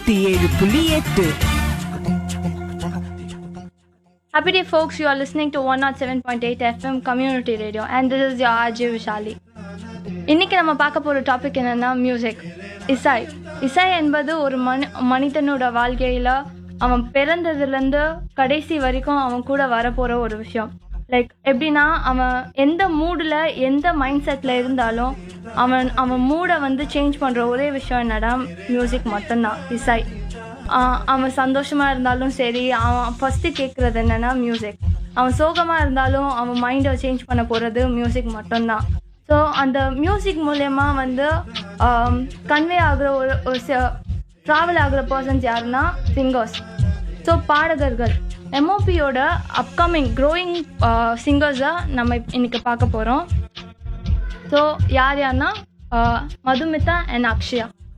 நூத்தி ஏழு புள்ளி எட்டு Happy day, folks. You are listening to 107.8 FM Community Radio, and this is your RJ Vishali. இன்னைக்கு நம்ம பார்க்க போகிற டாபிக் என்னன்னா மியூசிக் இசை இசை என்பது ஒரு மனி மனிதனோட வாழ்க்கையில் அவன் பிறந்ததுலேருந்து கடைசி வரைக்கும் அவன் கூட வரப்போகிற ஒரு விஷயம் லைக் எப்படின்னா அவன் எந்த மூடில் எந்த மைண்ட் செட்டில் இருந்தாலும் அவன் அவன் மூடை வந்து சேஞ்ச் பண்ணுற ஒரே விஷயம் என்னடா மியூசிக் மட்டும்தான் இசை ஆஹ் அவன் சந்தோஷமா இருந்தாலும் சரி அவன் ஃபர்ஸ்ட் கேட்கறது என்னன்னா மியூசிக் அவன் சோகமா இருந்தாலும் அவன் மைண்டை சேஞ்ச் பண்ண போறது மியூசிக் மட்டும்தான் ஸோ அந்த மியூசிக் மூலயமா வந்து கன்வே ஆகுற ஒரு ஒரு ட்ராவல் ஆகுற பர்சன்ஸ் யாருன்னா சிங்கர்ஸ் ஸோ பாடகர்கள் எம்ஓபியோட அப்கமிங் க்ரோயிங் சிங்கர்ஸை நம்ம இன்னைக்கு பார்க்க போகிறோம் ஸோ யார் யாருன்னா ஆஹ் மதுமிதா அண்ட் அக்ஷயா